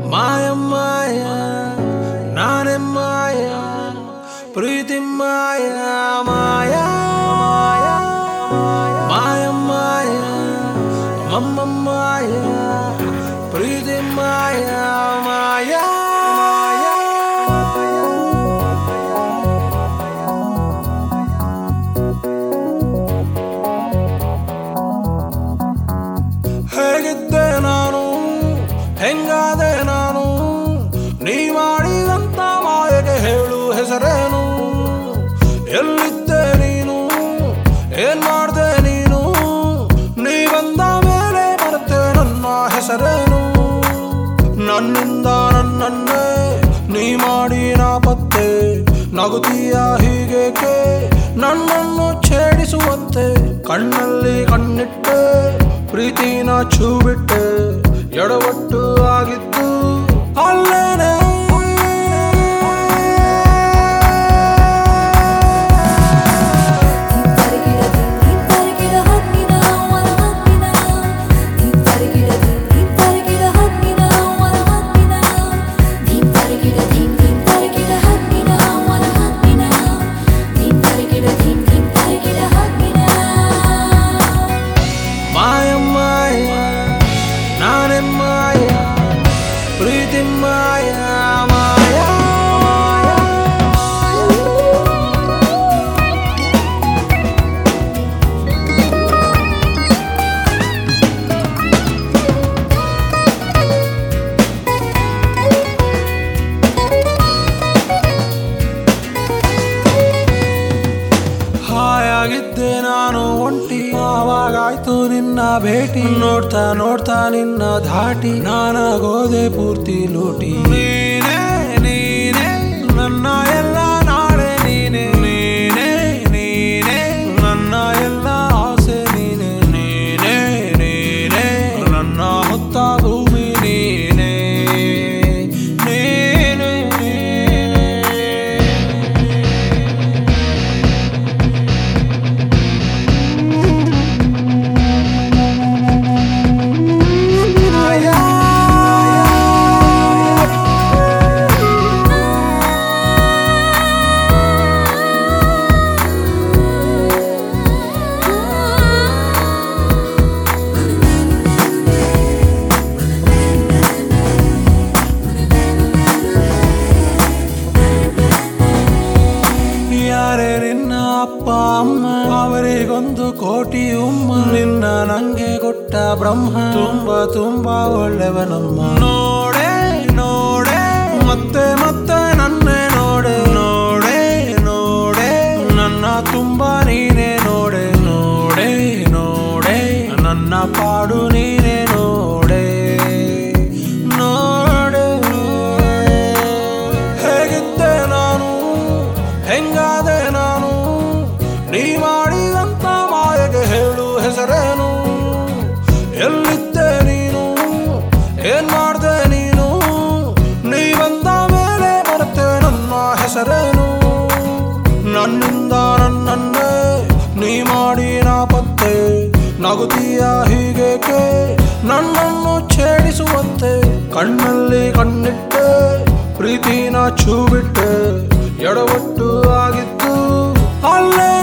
ಮಾಯ ಮಾಯ ನಾನೇ ಮಾಯ ಪ್ರೀತಿ ಮಾಯ ಮಾಯ ಮಾಯ ಮಾಯ ಮಮ್ಮ ಮಾಯ ಪ್ರೀತಿ ಮಾಯ ಮಾಯ ಹೇಗಿದ್ದೆ ನಾನು ಹೆಂಗಾದೆ ನಾನು ನೀ ಮಾಡಿದಂತ ಮಾಯಗೆ ಹೇಳು ಹೆಸರೇನು ಎಲ್ಲಿದ್ದೆ ನೀನು ಏನ್ ಮಾಡ್ದೆ ನೀನು ನೀ ಬಂದ ಮೇಲೆ ಬರುತ್ತೆ ನನ್ನ ಹೆಸರೇನು ನನ್ನಿಂದ ನನ್ನನ್ನೇ ನೀ ಮಾಡಿ ನಾ ಪತ್ತೆ ನಗುತ್ತೀಯ ಹೀಗೇಕೆ ನನ್ನನ್ನು ಛೇಡಿಸುವಂತೆ ಕಣ್ಣಲ್ಲಿ ಕಣ್ಣಿಟ್ಟೆ ಪ್ರೀತಿನ ಛೂ ಬಿಟ್ಟೆ ಎಡವಟ್ಟು ಆಗಿದ್ದು ಅಲ್ಲೇನೆ ಹಿಂಪರಗಿಡ ಹಿಂಪರಗಿಡ ಹತ್ತಿನ ಮರ ಹತ್ತಿನ ಹಿಂಪರಗಿಡ ಹಿಂಪರಗಿಡ ಹತ್ತಿನ ಮರ ಹತ್ತಿನ ಹಿಂಪರಗಿಡ ಹಿಂಪರಗಿಡ ಹತ್ತಿನ ಮರ ಹತ್ತಿನ ಹಿಂಪರಗಿಡ ಹಿಂಪರಗಿಡ ಹತ್ತಿನ ಮಾಯ ಮಾಯ ನಾನೇ ಮಾಯ ಪ್ರೀತಿ ಮಾಯ ಮಾಯ ಹಾಯಾಗಿದ್ದೆ ನಾನು ಒಂಟಿ ಆವಾಗಾಯ್ತು ನಿನ್ನ ಭೇಟಿ ನೋಡ್ತಾ ನೋಡ್ತಾ ನಿನ್ನ ಧಾಟಿ ನಾನಾಗೋದೆ ಪೂರ್ತಿ ಲೂಟಿ ನೀನೇ ನೀನೇ ನನ್ನ ಎಲ್ಲ ನಾಳೆ ನೀನೆ ನೀನೇ ನೀನೇ ನನ್ನ ಎಲ್ಲ ಆಸೆ ನೀನೆ ನೀನೇ ನೀನೇ ನನ್ನ ಹೊತ್ತ ಭೂಮಿ ನೀನೇ ನೀನೇ ಯಾರೇ ನಿನ್ನ ಅಪ್ಪ ಅಮ್ಮ ಅವರಿಗೊಂದು ಕೋಟಿ ಉಮ್ಮ ನಿನ್ನ ನಂಗೆ ಕೊಟ್ಟ ಬ್ರಹ್ಮ ತುಂಬಾ ತುಂಬಾ ಒಳ್ಳೆವನಮ್ಮ ನೋಡೆ ನೋಡೆ ಮತ್ತೆ ಮತ್ತೆ ನನ್ನೇ ನೋಡೆ ನೋಡೆ ನೋಡೆ ನನ್ನ ತುಂಬಾ ನೀನೇ ನೋಡೆ ನೋಡೆ ನೋಡೆ ನನ್ನ ಪಾಡು ನೀನೇ ನೋಡೆ ನೋಡೆ ಹೇಗಿದ್ದೆ ನಾನು ಹೆಂಗಾದೆ ನಾನು ನೀ ಮಾಡಿದಂತ ಮಾಯಗೆ ಹೇಳು ಹೆಸರೇನು ಎಲ್ಲಿದ್ದೆ ನೀನು ಏನ್ ಮಾಡ್ದೆ ನೀನು ನೀ ಬಂದ ಮೇಲೆ ಬರುತ್ತೆ ನನ್ನ ಹೆಸರೇನು ನನ್ನಿಂದ ನನ್ನನ್ನೇ ನೀ ಮಾಡಿ ನಾ ಪತ್ತೆ ನಗುತ್ತೀಯ ಹೀಗೇಕೆ ನನ್ನನ್ನು ಛೇಡಿಸುವಂತೆ ಕಣ್ಣಲ್ಲಿ ಕಣ್ಣಿಟ್ಟೆ ಪ್ರೀತಿನ ಛೂ ಬಿಟ್ಟೆ ಎಡವಟ್ಟು ಆಗಿದ್ದು ಅಲ್ಲೇ